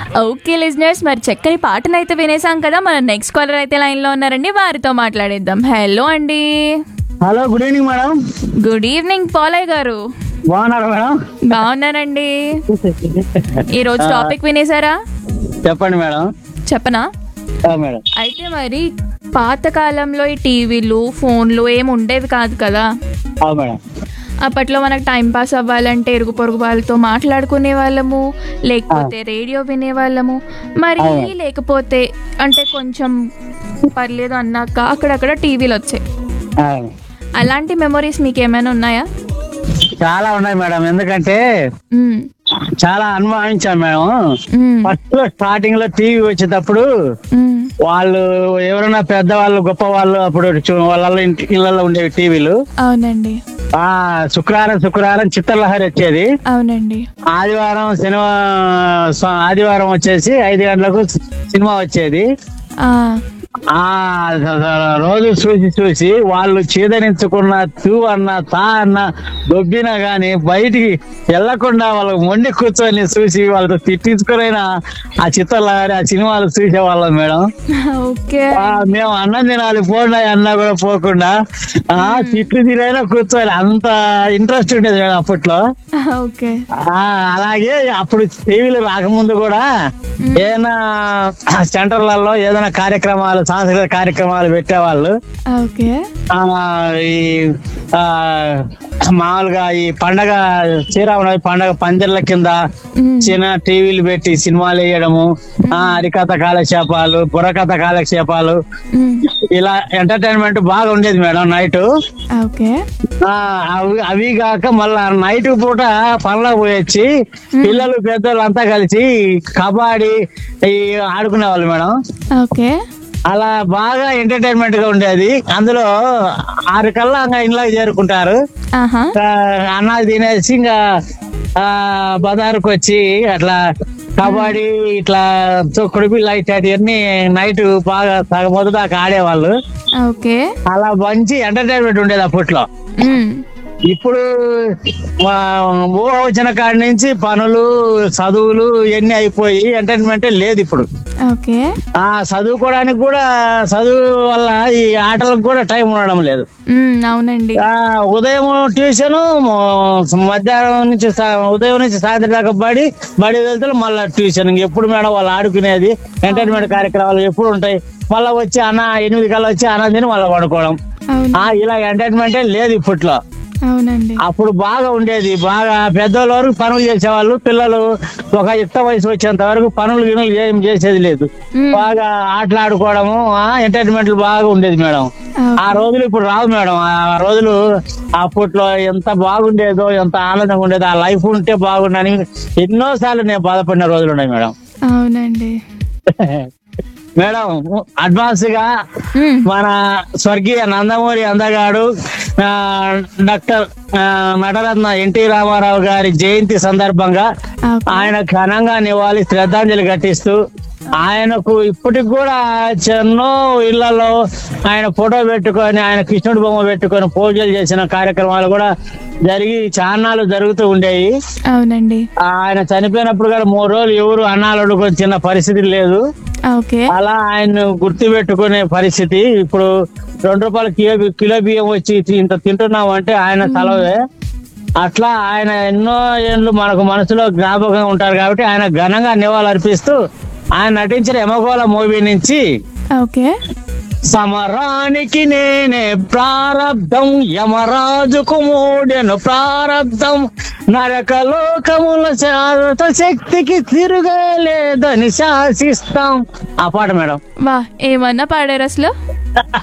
Okay listeners మరి చక్కని పాటనైతే వినేసాం కదా మన నెక్స్ట్ కాలర్ అయితే లైన్ లో ఉన్నారండి వారితో మాట్లాడేద్దాం హలో అండి hello good evening madam good evening పాలయ్ గారు బాగున్నారా మేడం బాగున్నానండి ఈ రోజు టాపిక్ వినేసారా చెప్పండి మేడం చెప్పనా ఆ, మేడం అయితే మరి పాతకాలంలో ఈ టీవీలు ఫోన్లు ఏమి ఉండేవి కాదు కదా ఆ, మేడం అప్పట్లో మనకు టైం పాస్ అవ్వాలంటే ఇరుగు పొరుగు వాళ్ళతో మాట్లాడుకునే వాళ్ళము లేకపోతే రేడియో వినేవాళ్ళము మరి అవును. లేకపోతే అంటే కొంచెం పర్లేదు అన్నాక అక్కడక్కడ టీవీలు వచ్చాయి ఆ, అలాంటి మెమొరీస్ మీకు ఏమైనా ఉన్నాయా చాలా ఉన్నాయి మేడం ఎందుకంటే మ్మ్. చాలా అనుభవించాం మేడం మ్మ్. ఫస్ట్ లో స్టార్టింగ్ లో టీవీ వచ్చేటప్పుడు మ్మ్. వాళ్ళు ఎవరైనా పెద్దవాళ్ళు గొప్ప వాళ్ళు అప్పుడు చూ- వాళ్ళ ఇంటి ఇళ్లలో ఉండేవి టీవీలు అవునండి ఆ శుక్రవారం శుక్రవారం చిత్రలహరి వచ్చేది అవునండి ఆదివారం సినిమా స- ఆదివారం వచ్చేసి ఐదు గంటలకు సినిమా వచ్చేది ఆ, ఆ రోజు చూసి చూసి వాళ్ళు చీదరించుకున్న తూ అన్న తా అన్న దొబ్బినా గాని బయటికి వెళ్లకుండా వాళ్ళకి మొండి కూర్చొని చూసి వాళ్ళతో తిట్టించుకునైనా ఆ చిత్రాలు ఆ సినిమాలు చూసేవాళ్ళం మేడం ఓకే ఆ, మేము అన్నం తినాలి పోండి అన్నా కూడా పోకుండా ఆ తిట్లు తినైనా కూర్చొని అంత ఇంట్రెస్ట్ ఉండేది మేడం అప్పట్లో ఓకే ఆ అలాగే అప్పుడు టీవీలు రాకముందు కూడా ఏదైనా సెంటర్లలో ఏదైనా కార్యక్రమాలు సాంస్కృతిక కార్యక్రమాలు పెట్టేవాళ్ళు ఓకే ఆ ఈ ఆ మామూలుగా ఈ పండగ శ్రీరామనవమి పండగ పందిర్ల కింద మ్మ్. చిన్న టీవీలు పెట్టి సినిమాలు వేయడము ఆ హరికథ కాలక్షేపాలు బుర్రకథ కాలక్షేపాలు మ్మ్. ఇలా ఎంటర్టైన్మెంట్ బాగా ఉండేది మేడం నైట్ ఓకే ఆ అవి అవి కాక మళ్ళా నైట్ పూట పనులకు పోయొచ్చి పిల్లలు పెద్దలు అంతా కలిసి కబడ్డీ ఈ ఆడుకునేవాళ్ళు మేడం ఓకే అలా బాగా ఎంటర్టైన్మెంట్ గా ఉండేది అందులో ఆరు కల్లా ఇంకా ఇంట్లోకి చేరుకుంటారు ఆహా ఆ, అన్నాలు తినేసి ఇంకా ఆ బజారుకు వచ్చి అట్లా కబడ్డీ ఇట్లా తొక్కుడు బిళ్ళ ఇట్లాంటివన్నీ నైట్ బాగా సగం మొదటి దాకా ఆడేవాళ్ళు ఓకే అలా మంచి ఎంటర్టైన్మెంట్ ఉండేది అప్పట్లో మ్మ్. ఇప్పుడు మా ఊహ వచ్చిన కాడి నుంచి పనులు చదువులు ఇవన్నీ అయిపోయి ఎంటర్టైన్మెంట్ లేదు ఇప్పుడు ఓకే ఆ చదువుకోవడానికి కూడా చదువు వల్ల ఈ ఆటలకు కూడా టైం ఉండడం లేదు మ్మ్. అవునండి ఆ ఉదయం ట్యూషన్ మధ్యాహ్నం నుంచి సా- ఉదయం నుంచి సాయంత్రం దాకా బడి బడి వెళ్తే మళ్ళీ ట్యూషన్ ఎప్పుడు మేడం వాళ్ళు ఆడుకునేది ఎంటర్టైన్మెంట్ కార్యక్రమాలు ఎప్పుడు ఉంటాయి మళ్ళీ వచ్చి అన్న ఎనిమిది కల్లా వచ్చి అన్న తిని మళ్ళీ పడుకోవడం అవును ఆ ఇలా ఎంటర్టైన్మెంటే లేదు ఇప్పట్లో అవునండి అప్పుడు బాగా ఉండేది బాగా పెద్దోళ్ళ వరకు పనులు చేసేవాళ్ళు పిల్లలు ఒక యుక్త వయసు వచ్చేంత వరకు పనులు గినులు ఏం చేసేది లేదు మ్మ్. బాగా ఆటలాడుకోవడము ఎంటర్టైన్మెంట్ బాగా ఉండేది మేడం ఆ రోజులు ఇప్పుడు రావు మేడం ఆ రోజులు అప్పట్లో ఎంత బాగుండేదో ఎంత ఆనందంగా ఉండేదో ఆ లైఫ్ ఉంటే బాగుండని ఎన్నో సార్లు నేను బాధపడిన రోజులు ఉన్నాయి మేడం అవునండి మేడం అడ్వాన్స్ గా మ్మ్. మన స్వర్గీయ నందమూరి అందగాడు ఆ, డాక్టర్ ఆ, నటరత్న ఎన్టీ రామారావు గారి జయంతి సందర్భంగా ఓకే ఆయన ఘనంగా నివాళి శ్రద్ధాంజలి ఘటిస్తూ ఆయనకు ఇప్పటికి కూడా ఎన్నో ఇళ్లలో ఆయన ఫోటో పెట్టుకొని ఆయన కృష్ణుడి బొమ్మ పెట్టుకొని పూజలు చేసిన కార్యక్రమాలు కూడా జరిగి చాన్నాలు జరుగుతూ ఉండేవి అవునండి ఆయన చనిపోయినప్పుడు కూడా మూడు రోజులు ఎవరు అన్నాలు వండుకొని తిన్న పరిస్థితి లేదు ఓకే అలా ఆయన గుర్తు పెట్టుకునే పరిస్థితి ఇప్పుడు రెండు రూపాయల కిలో బి- కిలో బియ్యం వచ్చి ఇంత తింటున్నాం అంటే ఆయన సెలవే అట్లా ఆయన ఎన్నో ఏళ్ళు మనకు మనసులో జ్ఞాపకంగా ఉంటారు కాబట్టి ఆయన ఘనంగా నివాళులు అర్పిస్తూ ఆయన నటించిన ఎమగోళ మూవీ నుంచి ఓకే సమరానికి నేనే ప్రారబ్ధం యమరాజుకు మూడెను ప్రారబ్ధం నరకలోకముల శాశ్వత శక్తికి తిరగలేదని శాసిస్తాం ఆ పాట మేడం వా ఏమన్నా పాడారు అసలు